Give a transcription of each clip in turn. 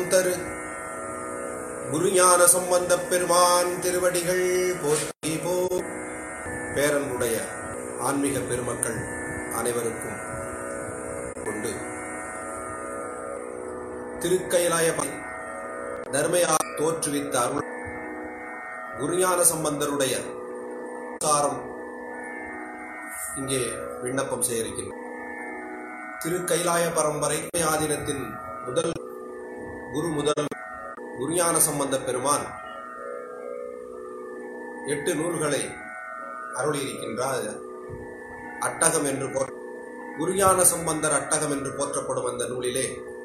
தரு குருஞான சம்பந்தப் பெருமான் திருவடிகள் போற்றி போ பேரன்புடைய ஆன்மீக பெருமக்கள் அனைவருக்கும் கொண்டு திருக்கயிலாய ப- தர்மையா தோற்றுவித்த அருள் குருஞான சம்பந்தருடைய சாரம் இங்கே விண்ணப்பம் செய்ய இருக்கின்றோம் திருக்கைலாய பரம்பரை ஆதீனத்தின் முதல் குரு முதல் குருஞான சம்பந்த பெருமான் எட்டு நூல்களை அருளியிருக்கின்றார் அட்டகம் என்று போ குருஞான சம்பந்தர் அட்டகம் என்று போற்றப்படும் அந்த நூலிலே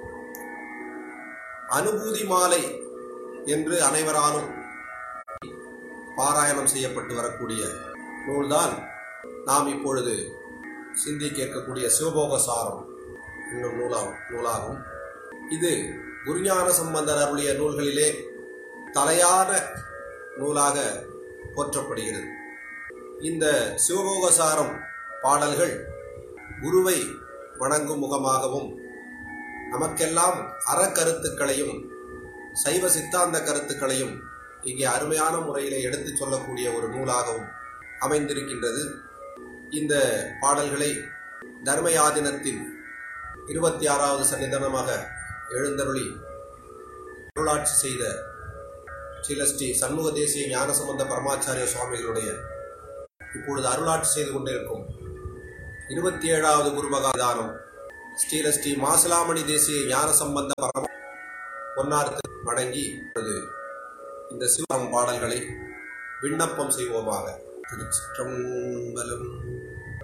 அனுபூதி மாலை என்று அனைவராலும் பாராயணம் செய்யப்பட்டு வரக்கூடிய நூல்தான் நாம் இப்பொழுது சிந்திக்க இருக்கக்கூடிய சிவபோக சாரம் என்னும் நூலாகும் நூலாகும் இது குருஞான சம்பந்தர் அருளிய நூல்களிலே தலையான நூலாக போற்றப்படுகிறது இந்த சிவபோகசாரம் பாடல்கள் குருவை வணங்கும் முகமாகவும் நமக்கெல்லாம் அறக்கருத்துக்களையும் சைவ சித்தாந்த கருத்துக்களையும் இங்கே அருமையான முறையிலே எடுத்துச் சொல்லக்கூடிய ஒரு நூலாகவும் அமைந்திருக்கின்றது இந்த பாடல்களை தர்மயாதினத்தின் இருபத்தி ஆறாவது சன்னிதானமாக எழுந்தருளி அருளாட்சி செய்த ஸ்ரீல ஸ்ரீ சண்முக தேசிய ஞானசம்பந்த பரமாச்சாரிய சுவாமிகளுடைய இப்பொழுது அருளாட்சி செய்து கொண்டிருக்கும் இருபத்தி ஏழாவது குருமகாதானம் ஸ்ரீல ஸ்ரீ மாசிலாமணி தேசிய ஞானசம்பந்த பரம பொன்னார்த்து வணங்கி இப்பொழுது இந்த சிவம் பாடல்களை விண்ணப்பம் செய்வோமாக திருச்சிற்றம்பலம்